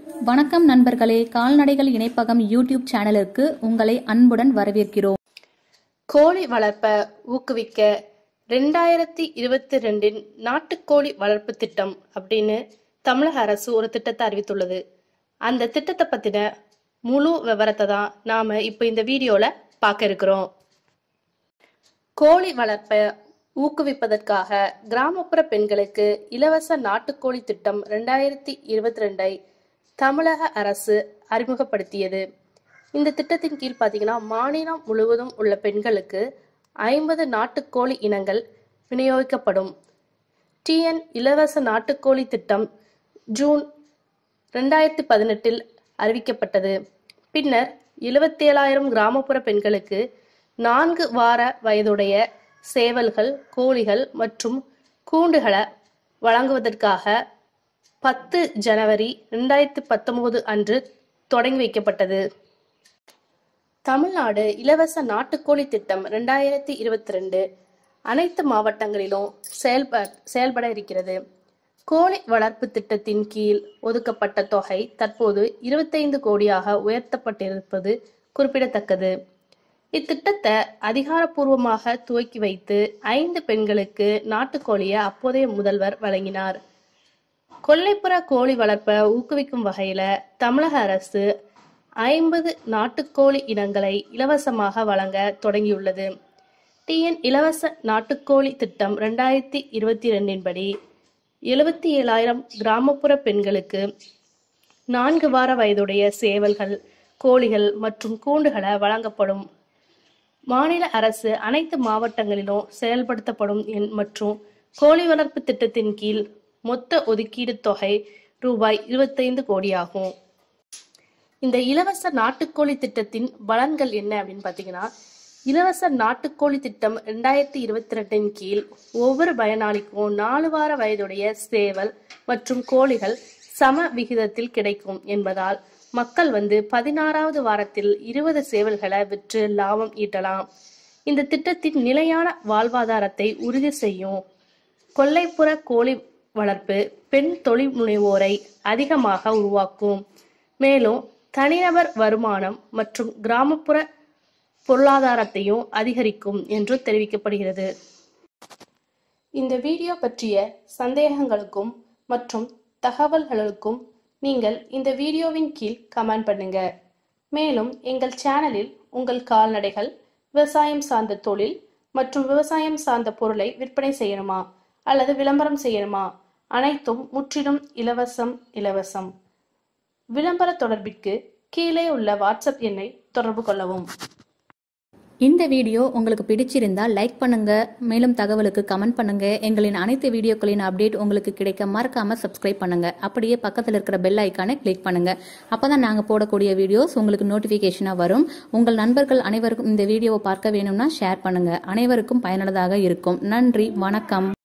வணக்கம் நண்பர்களே கால்நடைகள் இணைப்பகம் யூடியூப் சேனலுக்கு உங்களை அன்புடன் வரவேற்கிறோம் கோழி வளர்ப்ப ஊக்குவிக்க ரெண்டாயிரத்தி இருபத்தி ரெண்டின் நாட்டுக்கோழி வளர்ப்பு திட்டம் அப்படின்னு தமிழக அரசு ஒரு திட்டத்தை அறிவித்துள்ளது அந்த திட்டத்தை பத்தின முழு விவரத்தை தான் நாம இப்போ இந்த வீடியோல பார்க்க இருக்கிறோம் கோழி வளர்ப்பை ஊக்குவிப்பதற்காக கிராமப்புற பெண்களுக்கு இலவச நாட்டுக்கோழி திட்டம் ரெண்டாயிரத்தி இருபத்தி ரெண்டை தமிழக அரசு அறிமுகப்படுத்தியது இந்த திட்டத்தின் கீழ் பார்த்தீங்கன்னா மாநிலம் முழுவதும் உள்ள பெண்களுக்கு ஐம்பது நாட்டுக்கோழி இனங்கள் விநியோகிக்கப்படும் டிஎன் இலவச நாட்டுக்கோழி திட்டம் ஜூன் ரெண்டாயிரத்தி பதினெட்டில் அறிவிக்கப்பட்டது பின்னர் எழுபத்தேழாயிரம் கிராமப்புற பெண்களுக்கு நான்கு வார வயதுடைய சேவல்கள் கோழிகள் மற்றும் கூண்டுகளை வழங்குவதற்காக பத்து ஜனவரி ரெண்டாயிரத்தி பத்தொன்பது அன்று தொடங்கி வைக்கப்பட்டது தமிழ்நாடு இலவச நாட்டுக்கோழி திட்டம் ரெண்டாயிரத்தி இருபத்தி ரெண்டு அனைத்து மாவட்டங்களிலும் செயல்ப செயல்பட இருக்கிறது கோழி வளர்ப்பு திட்டத்தின் கீழ் ஒதுக்கப்பட்ட தொகை தற்போது இருபத்தைந்து கோடியாக உயர்த்தப்பட்டிருப்பது குறிப்பிடத்தக்கது இத்திட்டத்தை அதிகாரப்பூர்வமாக துவக்கி வைத்து ஐந்து பெண்களுக்கு நாட்டுக்கோழியை அப்போதைய முதல்வர் வழங்கினார் கொல்லைப்புற கோழி வளர்ப்பை ஊக்குவிக்கும் வகையில தமிழக அரசு ஐம்பது நாட்டுக்கோழி இனங்களை இலவசமாக வழங்க தொடங்கியுள்ளது டிஎன் இலவச நாட்டுக்கோழி திட்டம் ரெண்டாயிரத்தி இருபத்தி ரெண்டின் படி எழுபத்தி ஏழாயிரம் கிராமப்புற பெண்களுக்கு நான்கு வார வயதுடைய சேவல்கள் கோழிகள் மற்றும் கூண்டுகளை வழங்கப்படும் மாநில அரசு அனைத்து மாவட்டங்களிலும் செயல்படுத்தப்படும் என் மற்றும் கோழி வளர்ப்பு திட்டத்தின் கீழ் மொத்த ஒதுக்கீடு தொகை ரூபாய் இருபத்தைந்து கோடியாகும் இந்த இலவச நாட்டுக்கோழி திட்டத்தின் பலன்கள் என்ன அப்படின்னு பார்த்தீங்கன்னா இலவச நாட்டுக்கோழி திட்டம் ரெண்டாயிரத்தி இருபத்தி ரெண்டின் கீழ் ஒவ்வொரு பயனாளிக்கும் நாலு வார வயதுடைய சேவல் மற்றும் கோழிகள் சம விகிதத்தில் கிடைக்கும் என்பதால் மக்கள் வந்து பதினாறாவது வாரத்தில் இருபது சேவல்களை விற்று லாபம் ஈட்டலாம் இந்த திட்டத்தின் நிலையான வாழ்வாதாரத்தை உறுதி செய்யும் கொல்லைப்புற கோழி வளர்ப்பு பெண் தொழில் முனைவோரை அதிகமாக உருவாக்கும் மேலும் தனிநபர் வருமானம் மற்றும் கிராமப்புற பொருளாதாரத்தையும் அதிகரிக்கும் என்று தெரிவிக்கப்படுகிறது இந்த வீடியோ பற்றிய சந்தேகங்களுக்கும் மற்றும் தகவல்களுக்கும் நீங்கள் இந்த வீடியோவின் கீழ் கமெண்ட் பண்ணுங்க மேலும் எங்கள் சேனலில் உங்கள் கால்நடைகள் விவசாயம் சார்ந்த தொழில் மற்றும் விவசாயம் சார்ந்த பொருளை விற்பனை செய்யணுமா அல்லது விளம்பரம் செய்யணுமா அனைத்தும் முற்றிலும் இலவசம் இலவசம் விளம்பர தொடர்பிற்கு கீழே உள்ள வாட்ஸ்அப் எண்ணை தொடர்பு கொள்ளவும் இந்த வீடியோ உங்களுக்கு பிடிச்சிருந்தா லைக் பண்ணுங்க மேலும் தகவலுக்கு கமெண்ட் பண்ணுங்க எங்களின் அனைத்து வீடியோக்களின் அப்டேட் உங்களுக்கு கிடைக்க மறக்காம சப்ஸ்கிரைப் பண்ணுங்க அப்படியே பக்கத்தில் இருக்கிற பெல் ஐக்கானை கிளிக் பண்ணுங்க அப்பதான் நாங்க போடக்கூடிய வீடியோஸ் உங்களுக்கு நோட்டிபிகேஷனா வரும் உங்கள் நண்பர்கள் அனைவருக்கும் இந்த வீடியோவை பார்க்க வேணும்னா ஷேர் பண்ணுங்க அனைவருக்கும் பயனுள்ளதாக இருக்கும் நன்றி வணக்கம்